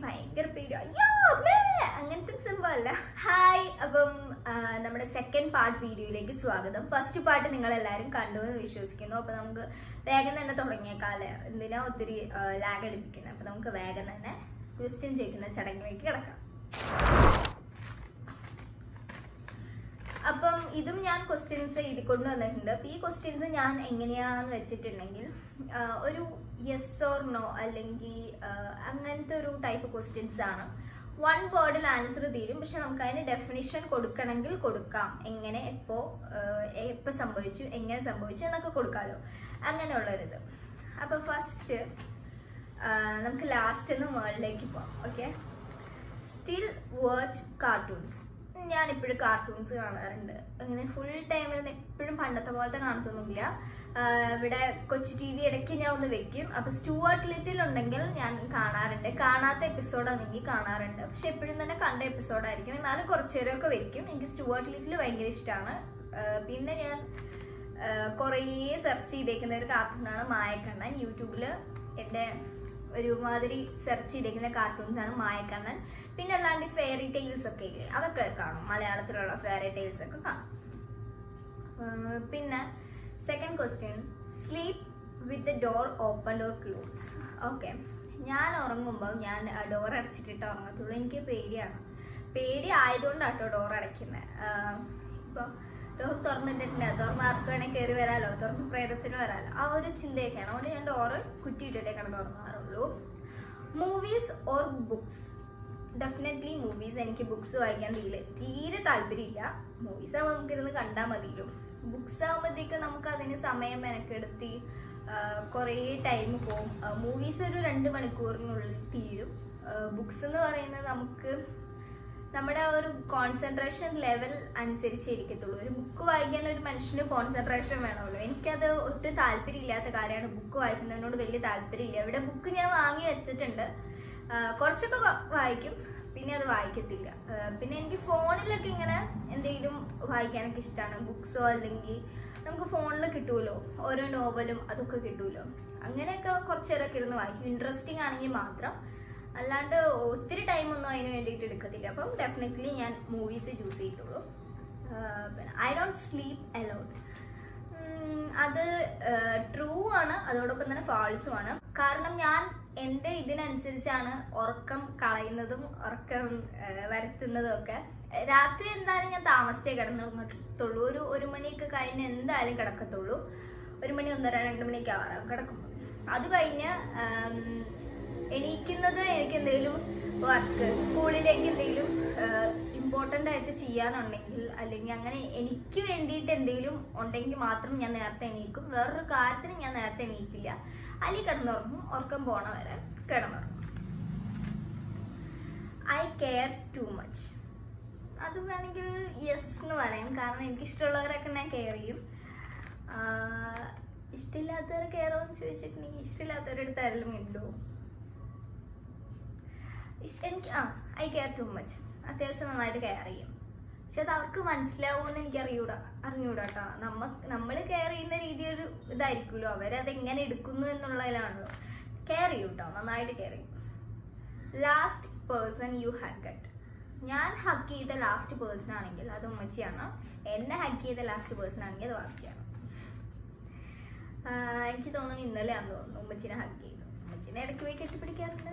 ഭയങ്കര പേടി അയ്യോ അമ്മേ അങ്ങനത്തെ സംഭവം അല്ല ഹായ് അപ്പം ആ, നമ്മുടെ സെക്കൻഡ് പാർട്ട് വീഡിയോയിലേക്ക് സ്വാഗതം ഫസ്റ്റ് പാർട്ട് നിങ്ങൾ എല്ലാവരും കണ്ടു എന്ന് വിശ്വസിക്കുന്നു അപ്പൊ നമുക്ക് വേഗം തന്നെ തുടങ്ങിയേക്കാല് എന്തിനാ ഒത്തിരി ലാഗ് അടിപ്പിക്കുന്നത് അപ്പൊ നമുക്ക് വേഗം തന്നെ ക്വസ്റ്റ്യൻ ചോദിക്കുന്ന ചടങ്ങിലേക്ക് കിടക്കാം അപ്പം ഇതും ഞാൻ ക്വസ്റ്റ്യൻസ് എഴുതി കൊണ്ടുവന്നിട്ടുണ്ട് അപ്പൊ ഈ ക്വസ്റ്റ്യൻസ് ഞാൻ എങ്ങനെയാന്ന് വെച്ചിട്ടുണ്ടെങ്കിൽ ആ, ഒരു യെസ് ഓർ നോ അല്ലെങ്കിൽ ആ, അങ്ങനത്തെ ഒരു ടൈപ്പ് ക്വസ്റ്റ്യൻസ് ആണ് വൺ വേർഡിൽ ആൻസർ തീരും പക്ഷെ നമുക്ക് അതിന് ഡെഫിനിഷൻ കൊടുക്കണമെങ്കിൽ കൊടുക്കാം എങ്ങനെ എപ്പോ ആ, എപ്പോ സംഭവിച്ചു എങ്ങനെ സംഭവിച്ചു എന്നൊക്കെ കൊടുക്കാമല്ലോ അങ്ങനെയുള്ളൊരിത് അപ്പൊ ഫസ്റ്റ് നമുക്ക് ലാസ്റ്റ് നിന്ന് വേൾഡിലേക്ക് പോവാം ഓക്കെ സ്റ്റിൽ വാച്ച് കാർട്ടൂൺസ് ഞാൻ ഇപ്പോഴും കാർട്ടൂൺസ് കാണാറുണ്ട് അങ്ങനെ ഫുൾ ടൈമിൽ എപ്പോഴും പണ്ടത്തെ പോലത്തെ കാണത്തൊന്നുമില്ല ആഹ് ഇവിടെ കൊച്ചു ടി വി ഇടയ്ക്ക് ഞാൻ ഒന്ന് വെക്കും അപ്പൊ സ്റ്റുവാർട്ട് ലിറ്റിൽ ഉണ്ടെങ്കിൽ ഞാൻ കാണാറുണ്ട് കാണാത്ത എപ്പിസോഡാണെങ്കിൽ കാണാറുണ്ട് പക്ഷെ എപ്പോഴും തന്നെ കണ്ട എപ്പിസോഡായിരിക്കും എന്നാലും കുറച്ചു നേരമൊക്കെ വെക്കും എനിക്ക് സ്റ്റുവാർട്ട് ലിറ്റിൽ ഭയങ്കര ഇഷ്ടമാണ് പിന്നെ ഞാൻ കുറേ സെർച്ച് ചെയ്തേക്കുന്ന ഒരു കാർട്ടൂണാണ് മായക്കണ്ണൻ യൂട്യൂബിൽ എൻ്റെ ഒരുമാതിരി സെർച്ച് ചെയ്തേക്കുന്ന കാർട്ടൂൺസ് ആണ് മായക്കണ്ണൻ പിന്നെ അല്ലാണ്ട് ഫെയറി ടെയിൽസ് ഒക്കെ ഇല്ലേ അതൊക്കെ കാണും മലയാളത്തിലുള്ള ഫെയറി ടെയിൽസ് ഒക്കെ കാണും ആഹ് പിന്നെ second question sleep with the door open or close okay ഞാൻ ഉറങ്ങുമ്പോൾ ഞാൻ ഡോർ അടച്ചിട്ടിട്ട് ഉറങ്ങത്തുള്ളൂ എനിക്ക് പേടിയാണ് പേടി ആയതുകൊണ്ടാണ് കേട്ടോ ഡോർ അടയ്ക്കുന്നത് ഇപ്പം ഡോർ തുറന്നിട്ടിട്ടുണ്ട് തുറന്ന് ആർക്ക് വേണേൽ കയറി വരാലോ തുറന്ന് പ്രേതത്തിന് വരാലോ ആ ഒരു ചിന്തയൊക്കെയാണ് അതുകൊണ്ട് ഞാൻ ഡോറ് കുറ്റിയിട്ടിട്ടേ കിടന്ന് തുറന്നാറുള്ളൂ movies or books definitely movies എനിക്ക് ബുക്സ് വായിക്കാൻ തീരെ തീരെ താല്പര്യമില്ല മൂവീസ് ആകുമ്പോൾ നമുക്ക് ഇരുന്ന് കണ്ടാൽ മതിയല്ലോ ബുക്സ് ആകുമ്പോഴത്തേക്ക് നമുക്ക് അതിന് സമയം മെനക്കെടുത്തി കുറേ ടൈം പോകും മൂവീസ് ഒരു രണ്ട് മണിക്കൂറിനുള്ളിൽ തീരും ബുക്സ് എന്ന് പറയുന്നത് നമുക്ക് നമ്മുടെ ആ ഒരു കോൺസെൻട്രേഷൻ ലെവൽ അനുസരിച്ചേ ഇരിക്കത്തുള്ളൂ ഒരു ബുക്ക് വായിക്കാൻ ഒരു മനുഷ്യന് കോൺസെൻട്രേഷൻ വേണമല്ലോ എനിക്കത് ഒട്ടും താല്പര്യമില്ലാത്ത കാര്യമാണ് ബുക്ക് വായിക്കുന്നതിനോട് വലിയ താല്പര്യമില്ല ഇവിടെ ബുക്ക് ഞാൻ വാങ്ങി വെച്ചിട്ടുണ്ട് ആ, കുറച്ചൊക്കെ വ- വായിക്കും പിന്നെ അത് വായിക്കത്തില്ല ആ, പിന്നെ എനിക്ക് ഫോണിലൊക്കെ ഇങ്ങനെ എന്തെങ്കിലും വായിക്കാനൊക്കെ ഇഷ്ടമാണ് ബുക്സോ അല്ലെങ്കിൽ നമുക്ക് ഫോണിൽ കിട്ടുമല്ലോ ഓരോ നോവലും അതൊക്കെ കിട്ടുമല്ലോ അങ്ങനെയൊക്കെ കുറച്ച് നേരമൊക്കെ ഇരുന്ന് വായിക്കും ഇൻട്രസ്റ്റിംഗ് ആണെങ്കിൽ മാത്രം അല്ലാണ്ട് ഒത്തിരി ടൈം ഒന്നും അതിന് വേണ്ടിയിട്ട് എടുക്കത്തില്ല അപ്പം ഡെഫിനറ്റ്ലി ഞാൻ മൂവീസ് ചൂസ് ചെയ്തോളൂ പിന്നെ ഐ ഡോണ്ട് സ്ലീപ്പ് അലോട്ട് അത് ട്രൂ ആണ് അതോടൊപ്പം തന്നെ ഫാൾസും ആണ് കാരണം ഞാൻ എൻ്റെ ഇതിനനുസരിച്ചാണ് ഉറക്കം കളയുന്നതും ഉറക്കം ആ, വരുത്തുന്നതും ഒക്കെ രാത്രി എന്തായാലും ഞാൻ താമസിച്ചേ കിടന്നുറങ്ങത്തുള്ളൂ ഒരു ഒരു മണിയൊക്കെ കഴിഞ്ഞ് എന്തായാലും കിടക്കത്തുള്ളൂ ഒരു മണി ഒന്നര രണ്ട് മണിയൊക്കെ ആവാറാവും കിടക്കുമ്പോൾ അത് കഴിഞ്ഞ് ആം, എണീക്കുന്നത് എനിക്ക് എന്തെങ്കിലും വർക്ക് സ്കൂളിലേക്ക് എന്തെങ്കിലും ഇമ്പോർട്ടൻ്റ് ആയിട്ട് ചെയ്യാനുണ്ടെങ്കിൽ അല്ലെങ്കിൽ അങ്ങനെ എനിക്ക് വേണ്ടിയിട്ട് എന്തെങ്കിലും ഉണ്ടെങ്കിൽ മാത്രം ഞാൻ നേരത്തെ എണീക്കും വേറൊരു കാര്യത്തിന് ഞാൻ നേരത്തെ എണീക്കില്ല അല്ലെങ്കിൽ കിടന്നുറങ്ങും ഉറക്കം പോണ വരെ കിടന്നുറങ്ങും ഐ കെയർ ടു മച്ച് അത് വേണമെങ്കിൽ യെസ് എന്ന് പറയാം കാരണം എനിക്ക് ഇഷ്ടമുള്ളവരൊക്കെ ഞാൻ കെയർ ചെയ്യും ആഹ് ഇഷ്ടമില്ലാത്തവരെ കെയർ എന്ന് ചോദിച്ചിട്ടുണ്ടെങ്കിൽ ഇഷ്ടമില്ലാത്തവരുടെ അടുത്ത് ആരെങ്കിലും മിണ്ടുമോ ഇഷ്- എനിക്ക് ആ ഐ കെയർ ടു മച്ച് അത്യാവശ്യം നന്നായിട്ട് കെയർ ചെയ്യും പക്ഷെ അത് അവർക്ക് മനസ്സിലാവുമെന്ന് എനിക്ക് അറിയൂടാ അറിഞ്ഞൂടാ കേട്ടോ നമ്മ നമ്മൾ കെയർ ചെയ്യുന്ന രീതി ഒരു ഇതായിരിക്കുമല്ലോ അവരത് എങ്ങനെ എടുക്കുന്നു എന്നുള്ളതിലാണല്ലോ കെയർ ചെയ്യും കേട്ടോ നന്നായിട്ട് കെയർ ചെയ്യും last person you hug at ഞാൻ ഹഗ് ചെയ്ത ലാസ്റ്റ് പേഴ്സൺ ആണെങ്കിൽ അത് ഉമ്മച്ചിയാണ് എന്നെ ഹഗ് ചെയ്ത ലാസ്റ്റ് പേഴ്സൺ ആണെങ്കിൽ അത് വാർച്ചയാണ് ആഹ് എനിക്ക് തോന്നുന്നു ഇന്നലെയാണെന്ന് തോന്നുന്നു ഉമ്മച്ചിനെ ഹഗ് ചെയ്തു ഉമ്മച്ചിനെ ഇടയ്ക്ക് പോയി കെട്ടിപ്പിടിക്കാറുണ്ട്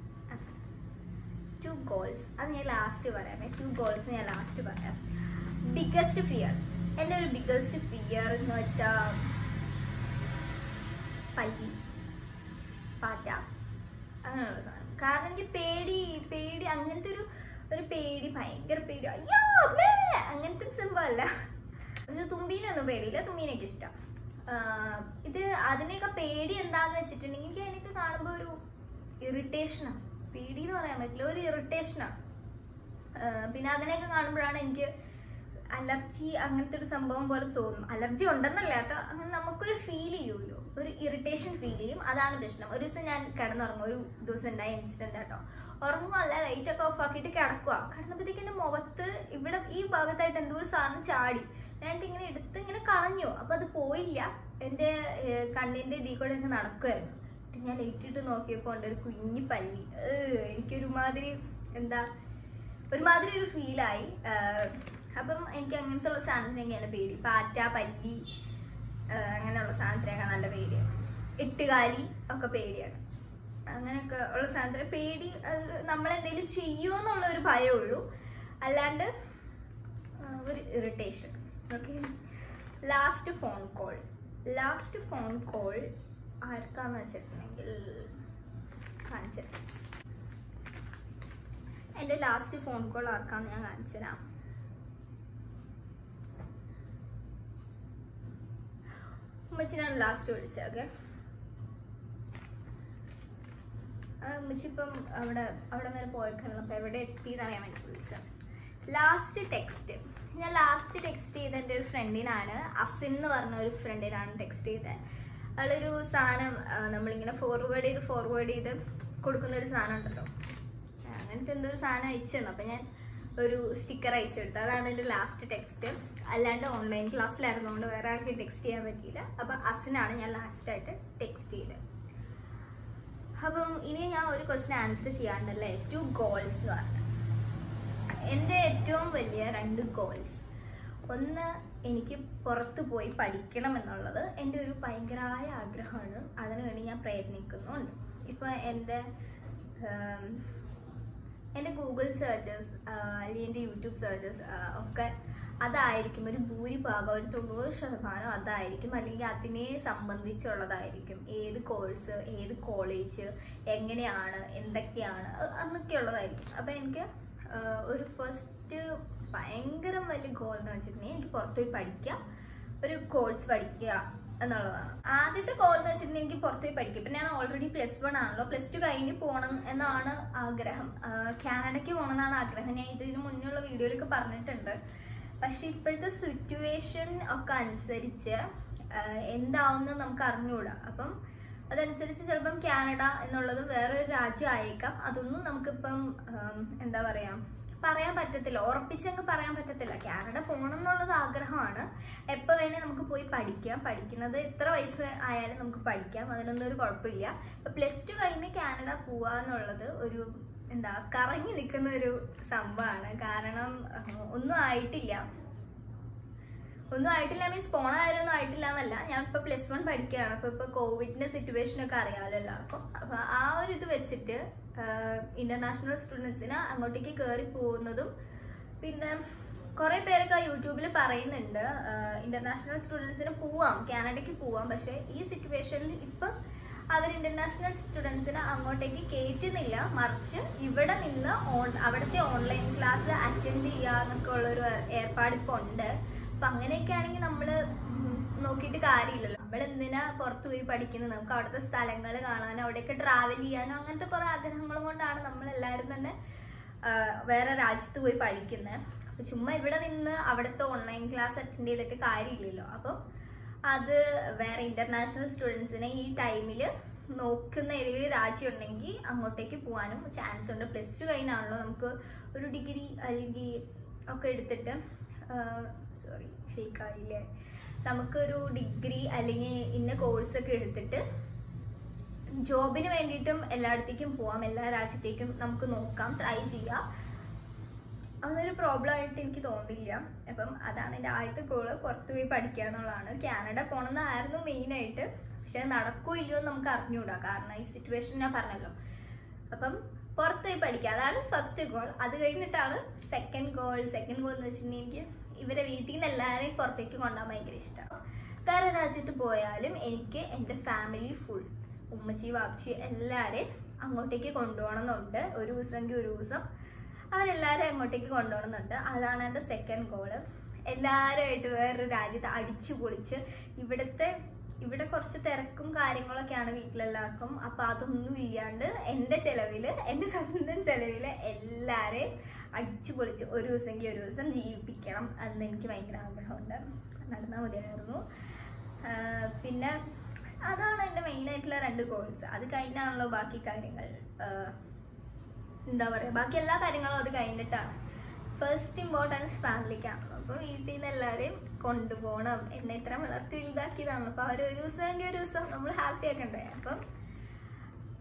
ടു ഗോൾസ് അത് ഞാൻ ലാസ്റ്റ് പറയാമേ ടു ഗോൾസ് ഞാൻ ലാസ്റ്റ് പറയാം ബിഗ്ഗസ്റ്റ് ഫിയർ എൻ്റെ ഒരു ബിഗ്ഗസ്റ്റ് ഫിയർ എന്ന് വെച്ചാൽ പല്ലി പാറ്റ അങ്ങനെയുള്ള സാധനം കാരണം എനിക്ക് പേടി പേടി അങ്ങനത്തെ ഒരു ഒരു പേടി ഭയങ്കര പേടി അയ്യോ അമ്മേ അങ്ങനത്തെ സംഭവമല്ല ഒരു തുമ്പീനൊന്നും പേടിയില്ല തുമ്പീനൊക്കെ ഇഷ്ടം ആഹ് ഇത് അതിനെയൊക്കെ പേടി എന്താന്ന് വെച്ചിട്ടുണ്ടെങ്കിൽ എനിക്ക് അതിനൊക്കെ കാണുമ്പോൾ ഒരു ഇറിറ്റേഷനാണ് പേടി എന്ന് പറയാൻ പറ്റില്ല ഒരു ഇറിറ്റേഷനാണ് പിന്നെ അതിനെയൊക്കെ കാണുമ്പോഴാണ് എനിക്ക് അലർജി അങ്ങനത്തെ ഒരു സംഭവം പോലെ തോന്നും അലർജി ഉണ്ടെന്നല്ല കേട്ടോ അങ്ങനെ നമുക്കൊരു ഫീൽ ചെയ്യുമല്ലോ ഒരു ഇറിറ്റേഷൻ ഫീൽ ചെയ്യും അതാണ് പ്രശ്നം ഒരു ദിവസം ഞാൻ കിടന്നുറങ്ങും ഒരു ദിവസം ഉണ്ടായ ഇൻസിഡന്റ് കേട്ടോ ഉറങ്ങുമല്ല ലൈറ്റ് ഒക്കെ ഓഫ് ആക്കിയിട്ട് കിടക്കുക കിടന്നപ്പോഴത്തേക്ക് എൻ്റെ മുഖത്ത് ഇവിടെ ഈ ഭാഗത്തായിട്ട് എന്തോ ഒരു സാധനം ചാടി ഞാൻ ഇങ്ങനെ എടുത്ത് ഇങ്ങനെ കളഞ്ഞു അപ്പൊ അത് പോയില്ല എൻ്റെ ഏഹ്, കണ്ണിന്റെ ഇതിൽ കൂടെ ഒക്കെ നടക്കുമായിരുന്നു ഞാൻ ലൈറ്റ് ഇട്ട് നോക്കിയപ്പോൾ ഉണ്ട് ഒരു കുഞ്ഞു പല്ലി ഏഹ്, എനിക്കൊരുമാതിരി എന്താ ഒരുമാതിരി ഒരു ഫീലായി അപ്പം എനിക്ക് അങ്ങനത്തെ ഉള്ള സാധനത്തിനൊക്കെയാണ് പേടി പാറ്റ പല്ലി ഏഹ്, അങ്ങനെയുള്ള സാധനത്തിനൊക്കെ നല്ല പേടിയാണ് എട്ടുകാലി ഒക്കെ പേടിയാണ് അങ്ങനെയൊക്കെ ഉള്ള സാധനത്തിന് പേടി അത് നമ്മളെന്തെങ്കിലും ചെയ്യുമോ എന്നുള്ള ഒരു ഭയമുള്ളൂ അല്ലാണ്ട് ആ, ഒരു irritation okay last phone call last phone call ആർക്കാന്ന് വെച്ചിട്ടുണ്ടെങ്കിൽ കാണിച്ചു തരാം. എൻ്റെ ലാസ്റ്റ് ഫോൺ കോൾ ആർക്കാന്ന് ഞാൻ കാണിച്ചു തരാം ഉമ്മച്ചിനാണ് ലാസ്റ്റ് വിളിച്ചത് ഓക്കെ ഉമ്മച്ചിപ്പം അവിടെ അവിടെ വരെ പോയിക്കണം അപ്പം എവിടെ എത്തി എന്നറിയാൻ വേണ്ടി വിളിച്ചത് ലാസ്റ്റ് ടെക്സ്റ്റ് ഞാൻ ലാസ്റ്റ് ടെക്സ്റ്റ് ചെയ്ത എൻ്റെ ഒരു ഫ്രണ്ടിനാണ് അസിൻ എന്ന് പറഞ്ഞ ഒരു ഫ്രണ്ടിനാണ് ടെക്സ്റ്റ് ചെയ്തത് അവളൊരു സാധനം ആ, നമ്മളിങ്ങനെ ഫോർവേഡ് ചെയ്ത് ഫോർവേഡ് ചെയ്ത് കൊടുക്കുന്ന ഒരു സാധനം ഉണ്ടല്ലോ അങ്ങനത്തെ എന്തോ ഒരു സാധനം അയച്ചു തന്നു അപ്പം ഞാൻ ഒരു സ്റ്റിക്കർ അയച്ചെടുത്തു അതാണ് എൻ്റെ ലാസ്റ്റ് ടെക്സ്റ്റ് അല്ലാണ്ട് ഓൺലൈൻ ക്ലാസ്സിലായിരുന്നുകൊണ്ട് വേറെ ആർക്കും ടെക്സ്റ്റ് ചെയ്യാൻ പറ്റിയില്ല അപ്പം അസിനാണ് ഞാൻ ലാസ്റ്റായിട്ട് ടെക്സ്റ്റ് ചെയ്തത് അപ്പം ഇനി ഞാൻ ഒരു ക്വസ്റ്റ്യൻ ആൻസർ ചെയ്യാണ്ടല്ലേ ടു ഗോൾസ് എന്ന് പറഞ്ഞു എൻ്റെ ഏറ്റവും വലിയ രണ്ട് ഗോൾസ് ഒന്ന് എനിക്ക് പുറത്ത് പോയി പഠിക്കണം എന്നുള്ളത് എൻ്റെ ഒരു ഭയങ്കരമായ ആഗ്രഹമാണ് അതിനുവേണ്ടി ഞാൻ പ്രയത്നിക്കുന്നുണ്ട് ഇപ്പം എൻ്റെ ആം, എൻ്റെ ഗൂഗിൾ സെർച്ചസ് അല്ലെങ്കിൽ എൻ്റെ യൂട്യൂബ് സെർച്ചസ് ഒക്കെ അതായിരിക്കും ഒരു ഭൂരിഭാഗം ഒരു തൊണ്ണൂറ് ശതമാനം അതായിരിക്കും അല്ലെങ്കിൽ അതിനെ സംബന്ധിച്ചുള്ളതായിരിക്കും ഏത് കോഴ്സ് ഏത് കോളേജ് എങ്ങനെയാണ് എന്തൊക്കെയാണ് അ- എന്നൊക്കെയുള്ളതായിരിക്കും അപ്പം എനിക്ക് ആ, ഒരു ഫസ്റ്റ് ഭയങ്കര വലിയ ഗോൾ എന്ന് വെച്ചിട്ടുണ്ടെങ്കിൽ എനിക്ക് പുറത്ത് പോയി പഠിക്കുക ഒരു കോഴ്സ് പഠിക്കുക എന്നുള്ളതാണ് ആദ്യത്തെ ഗോൾ എന്ന് വെച്ചിട്ടുണ്ടെങ്കിൽ എനിക്ക് പുറത്ത് പോയി പഠിക്കുക ഇപ്പം ഞാൻ ഓൾറെഡി പ്ലസ് വൺ ആണല്ലോ പ്ലസ് ടു കഴിഞ്ഞ് പോകണം എന്നാണ് ആഗ്രഹം ആ, കാനഡയ്ക്ക് പോകണം എന്നാണ് ആഗ്രഹം ഞാൻ ഇതിന് മുന്നുള്ള വീഡിയോയിലൊക്കെ പറഞ്ഞിട്ടുണ്ട് പക്ഷെ ഇപ്പോഴത്തെ സിറ്റുവേഷൻ ഒക്കെ അനുസരിച്ച് ആ, എന്താവുമെന്ന് നമുക്ക് അറിഞ്ഞുകൂടാ അപ്പം അതനുസരിച്ച് ചിലപ്പം കാനഡ എന്നുള്ളത് വേറൊരു രാജ്യം ആയേക്കാം അതൊന്നും നമുക്കിപ്പം ആം, എന്താ പറയാ പറയാൻ പറ്റത്തില്ല ഉറപ്പിച്ചങ്ങ് പറയാൻ പറ്റത്തില്ല കാനഡ പോകണം എന്നുള്ളത് ആഗ്രഹമാണ് എപ്പോൾ വേണേൽ നമുക്ക് പോയി പഠിക്കാം പഠിക്കുന്നത് എത്ര വയസ്സ് ആയാലും നമുക്ക് പഠിക്കാം അതിനൊന്നും ഒരു കുഴപ്പമില്ല ഇപ്പം പ്ലസ് ടു കഴിഞ്ഞ് കാനഡ പോവുക എന്നുള്ളത് ഒരു എന്താ കറങ്ങി നിൽക്കുന്ന ഒരു സംഭവമാണ് കാരണം ആ, ഒന്നും ആയിട്ടില്ല ഒന്നും ആയിട്ടില്ല മീൻസ് പോണ കാര്യമൊന്നും ആയിട്ടില്ല എന്നല്ല ഞാൻ ഇപ്പൊ പ്ലസ് വൺ പഠിക്കുകയാണ് അപ്പൊ ഇപ്പൊ കോവിഡിന്റെ സിറ്റുവേഷൻ ഒക്കെ അറിയാമല്ലോ എല്ലാവർക്കും അപ്പൊ ആ ഒരു ഇത് വെച്ചിട്ട് ഇന്റർനാഷണൽ സ്റ്റുഡൻസിന് അങ്ങോട്ടേക്ക് കയറി പോകുന്നതും പിന്നെ കുറെ പേരൊക്കെ യൂട്യൂബിൽ പറയുന്നുണ്ട് ഇന്റർനാഷണൽ സ്റ്റുഡൻസിന് പോവാം കാനഡയ്ക്ക് പോവാം പക്ഷെ ഈ സിറ്റുവേഷനിൽ ഇപ്പൊ അവർ ഇന്റർനാഷണൽ സ്റ്റുഡൻസിനെ അങ്ങോട്ടേക്ക് കയറ്റുന്നില്ല മറിച്ച് ഇവിടെ നിന്ന് ഓൺ അവിടുത്തെ ഓൺലൈൻ ക്ലാസ് അറ്റൻഡ് ചെയ്യുക എന്നൊക്കെ ഉള്ളൊരു ഏർപ്പാട് ഇപ്പോൾ ഉണ്ട് അപ്പൊ അങ്ങനെയൊക്കെ ആണെങ്കിൽ നമ്മൾ നോക്കിയിട്ട് കാര്യമില്ലല്ലോ നമ്മൾ എന്തിനാ പുറത്തു പോയി പഠിക്കുന്നത് നമുക്ക് അവിടുത്തെ സ്ഥലങ്ങൾ കാണാനോ അവിടെയൊക്കെ ട്രാവൽ ചെയ്യാനോ അങ്ങനത്തെ കുറെ ആഗ്രഹങ്ങളും കൊണ്ടാണ് നമ്മൾ എല്ലാവരും തന്നെ ആ, വേറെ രാജ്യത്ത് പോയി പഠിക്കുന്നത് അപ്പൊ ചുമ്മാ ഇവിടെ നിന്ന് അവിടുത്തെ ഓൺലൈൻ ക്ലാസ് അറ്റൻഡ് ചെയ്തിട്ട് കാര്യമില്ലല്ലോ അപ്പം അത് വേറെ ഇന്റർനാഷണൽ സ്റ്റുഡൻസിനെ ഈ ടൈമിൽ നോക്കുന്ന ഏതെങ്കിലും രാജ്യം ഉണ്ടെങ്കിൽ അങ്ങോട്ടേക്ക് പോകാനും ചാൻസ് ഉണ്ട് പ്ലസ് ടു കഴിഞ്ഞാണല്ലോ നമുക്ക് ഒരു ഡിഗ്രി അല്ലെങ്കിൽ ഒക്കെ എടുത്തിട്ട് സോറി ഷെയ്ക്കായില്ലേ നമുക്കൊരു ഡിഗ്രി അല്ലെങ്കിൽ ഇന്ന കോഴ്സൊക്കെ എടുത്തിട്ട് ജോബിന് വേണ്ടിയിട്ടും എല്ലായിടത്തേക്കും പോവാം എല്ലാ രാജ്യത്തേക്കും നമുക്ക് നോക്കാം ട്രൈ ചെയ്യാം അതൊരു പ്രോബ്ലം ആയിട്ട് എനിക്ക് തോന്നില്ല അപ്പം അതാണ് എൻ്റെ ആദ്യത്തെ ഗോള് പുറത്ത് പോയി പഠിക്കുക എന്നുള്ളതാണ് കാനഡ പോകണമെന്നായിരുന്നു മെയിനായിട്ട് പക്ഷെ അത് നടക്കോ ഇല്ലയോ എന്ന് നമുക്ക് അറിഞ്ഞൂടാ കാരണം ഈ സിറ്റുവേഷൻ ഞാൻ പറഞ്ഞല്ലോ അപ്പം പുറത്ത് പോയി പഠിക്കുക അതാണ് ഫസ്റ്റ് ഗോൾ അത് കഴിഞ്ഞിട്ടാണ് സെക്കൻഡ് ഗോൾ സെക്കൻഡ് ഗോൾ എന്ന് വെച്ചിട്ടുണ്ടെങ്കിൽ എനിക്ക് ഇവരെ വീട്ടിൽ നിന്ന് എല്ലാവരെയും പുറത്തേക്ക് കൊണ്ടുപോകാൻ ഭയങ്കര ഇഷ്ടമാണ് വേറെ രാജ്യത്ത് പോയാലും എനിക്ക് എൻ്റെ ഫാമിലി ഫുൾ ഉമ്മച്ചി വാപ്പച്ചി എല്ലാവരെയും അങ്ങോട്ടേക്ക് കൊണ്ടുപോകണം എന്നുണ്ട് ഒരു ദിവസമെങ്കിൽ ഒരു ദിവസം അവരെല്ലാവരും അങ്ങോട്ടേക്ക് കൊണ്ടുപോകണമെന്നുണ്ട് അതാണ് എൻ്റെ സെക്കൻഡ് ഗോള് എല്ലാവരുമായിട്ട് വേറൊരു രാജ്യത്ത് അടിച്ചു പൊളിച്ച് ഇവിടുത്തെ ഇവിടെ കുറച്ച് തിരക്കും കാര്യങ്ങളൊക്കെയാണ് വീട്ടിലെല്ലാവർക്കും അപ്പൊ അതൊന്നും ഇല്ലാണ്ട് എൻ്റെ ചെലവില് എൻ്റെ സ്വന്തം ചെലവില് എല്ലാരെയും അടിച്ചു പൊളിച്ച് ഒരു ദിവസമെങ്കിൽ ഒരു ദിവസം ജീവിപ്പിക്കണം എന്ന് എനിക്ക് ഭയങ്കര ആഗ്രഹമുണ്ട് നടന്നാൽ മതിയായിരുന്നു ആഹ് പിന്നെ അതാണ് എൻ്റെ മെയിൻ ആയിട്ടുള്ള രണ്ട് ഗോൾസ് അത് കഴിഞ്ഞാണല്ലോ ബാക്കി കാര്യങ്ങൾ ആഹ് എന്താ പറയുക ബാക്കി എല്ലാ കാര്യങ്ങളും അത് കഴിഞ്ഞിട്ടാണ് ഫസ്റ്റ് ഇമ്പോർട്ടൻസ് ഫാമിലിക്കാണല്ലോ അപ്പോൾ വീട്ടിൽ നിന്ന് എല്ലാവരെയും കൊണ്ടുപോകണം എന്നെ ഇത്ര വളർത്തി വലുതാക്കിയതാണല്ലോ അപ്പോൾ അവർ ഒരു ദിവസമെങ്കിൽ ഒരു ദിവസം നമ്മൾ ഹാപ്പി ആക്കണ്ടേ അപ്പം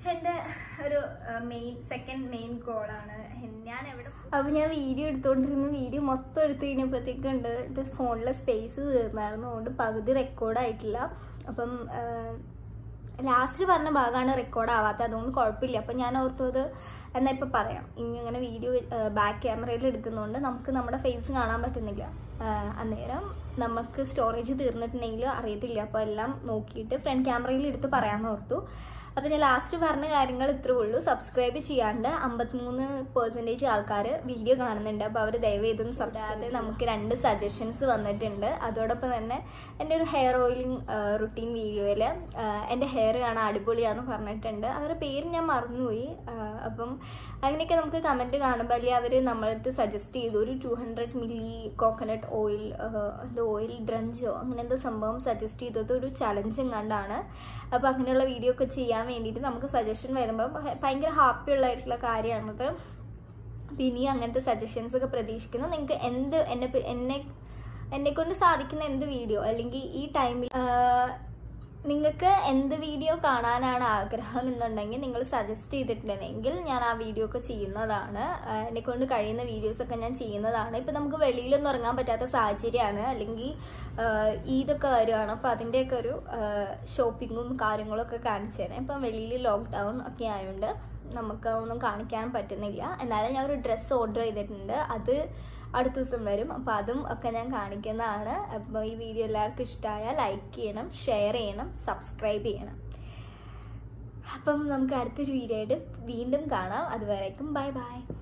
എൻ്റെ ഒരു മെയിൻ സെക്കൻഡ് മെയിൻ ഗോളാണ് ഞാൻ എവിടെ അപ്പോൾ ഞാൻ വീഡിയോ എടുത്തുകൊണ്ടിരുന്ന വീഡിയോ മൊത്തം എടുത്ത് കഴിഞ്ഞപ്പോഴത്തേക്കും ഉണ്ട് എൻ്റെ ഫോണിലെ സ്പേസ് തീർന്നായിരുന്നു അതുകൊണ്ട് പകുതി റെക്കോർഡായിട്ടില്ല അപ്പം ലാസ്റ്റ് പറഞ്ഞ ഭാഗമാണ് റെക്കോർഡ് ആവാത്തത് അതുകൊണ്ട് കുഴപ്പമില്ല അപ്പം ഞാൻ ഓർത്തത് എന്നാ ഇപ്പം പറയാം ഇനി അങ്ങനെ വീഡിയോ ബാക്ക് ക്യാമറയിൽ എടുക്കുന്നതുകൊണ്ട് നമുക്ക് നമ്മുടെ ഫേസ് കാണാൻ പറ്റുന്നില്ല ആ, അന്നേരം നമുക്ക് സ്റ്റോറേജ് തീർന്നിട്ടുണ്ടെങ്കിൽ അറിയത്തില്ല അപ്പോൾ എല്ലാം നോക്കിയിട്ട് ഫ്രണ്ട് ക്യാമറയിൽ എടുത്ത് പറയാമെന്ന് ഓർത്തു അപ്പം ഞാൻ ലാസ്റ്റ് പറഞ്ഞ കാര്യങ്ങൾ ഇത്രേ ഉള്ളൂ സബ്സ്ക്രൈബ് ചെയ്യാണ്ട് അമ്പത്തിമൂന്ന് പെർസെൻറ്റേജ് ആൾക്കാർ വീഡിയോ കാണുന്നുണ്ട് അപ്പോൾ അവർ ദയവ് ചെയ്തൊന്ന് സബ്സ്ക്രൈബ് നമുക്ക് രണ്ട് സജഷൻസ് വന്നിട്ടുണ്ട് അതോടൊപ്പം തന്നെ എൻ്റെ ഒരു ഹെയർ ഓയിലിംഗ് റുട്ടീൻ വീഡിയോയിൽ എൻ്റെ ഹെയർ കാണാൻ അടിപൊളിയാണെന്ന് പറഞ്ഞിട്ടുണ്ട് അവരുടെ പേര് ഞാൻ മറന്നുപോയി ആ, അപ്പം അങ്ങനെയൊക്കെ നമുക്ക് കമൻറ്റ് കാണുമ്പോൾ അല്ലെങ്കിൽ അവർ നമ്മളടുത്ത് സജസ്റ്റ് ചെയ്തു ഒരു two hundred milli coconut oil എന്തോ ഓയിൽ ഡ്രഞ്ചോ അങ്ങനെ എന്തോ സംഭവം സജസ്റ്റ് ചെയ്തത് ഒരു ചലഞ്ചും കണ്ടാണ് അപ്പോൾ അങ്ങനെയുള്ള വീഡിയോ ഒക്കെ ചെയ്യാൻ വേണ്ടിയിട്ട് നമുക്ക് സജഷൻ വരുമ്പോൾ ഭയങ്കര ഹാപ്പി ഉള്ളതായിട്ടുള്ള കാര്യമാണത് അപ്പം ഇനി അങ്ങനത്തെ സജഷൻസ് ഒക്കെ പ്രതീക്ഷിക്കുന്നു നിങ്ങൾക്ക് എന്ത് എന്നെ പ- എന്നെ എന്നെ കൊണ്ട് സാധിക്കുന്ന എന്ത് വീഡിയോ അല്ലെങ്കിൽ ഈ ടൈമിൽ നിങ്ങൾക്ക് എന്ത് വീഡിയോ കാണാനാണ് ആഗ്രഹം എന്നുണ്ടെങ്കിൽ നിങ്ങൾ സജസ്റ്റ് ചെയ്തിട്ടുണ്ടെങ്കിൽ ഞാൻ ആ വീഡിയോ ഒക്കെ ചെയ്യുന്നതാണ് ആഹ് എന്നെ കൊണ്ട് കഴിയുന്ന വീഡിയോസ് ഒക്കെ ഞാൻ ചെയ്യുന്നതാണ് ഇപ്പം നമുക്ക് വെളിയിലൊന്നും ഇറങ്ങാൻ പറ്റാത്ത സാഹചര്യമാണ് അല്ലെങ്കിൽ ആഹ് ഈദൊക്കെ വരുവാണ് അപ്പം അതിൻ്റെയൊക്കെ ഒരു ഷോപ്പിങ്ങും കാര്യങ്ങളും ഒക്കെ കാണിച്ചു തരാം ഇപ്പം വെളിയിൽ ലോക്ക്ഡൗൺ ഒക്കെ ആയതുകൊണ്ട് നമുക്ക് ഒന്നും കാണിക്കാൻ പറ്റുന്നില്ല എന്നാലും ഞാൻ ഒരു ഡ്രസ്സ് ഓർഡർ ചെയ്തിട്ടുണ്ട് അത് അടുത്ത ദിവസം വരും അപ്പോൾ അതും ഒക്കെ ഞാൻ കാണിക്കുന്നതാണ് അപ്പോൾ ഈ വീഡിയോ എല്ലാവർക്കും ഇഷ്ടമായാൽ ലൈക്ക് ചെയ്യണം ഷെയർ ചെയ്യണം സബ്സ്ക്രൈബ് ചെയ്യണം അപ്പം നമുക്ക് അടുത്തൊരു വീഡിയോ ആയിട്ട് വീണ്ടും കാണാം അതുവരേക്കും ബൈ ബൈ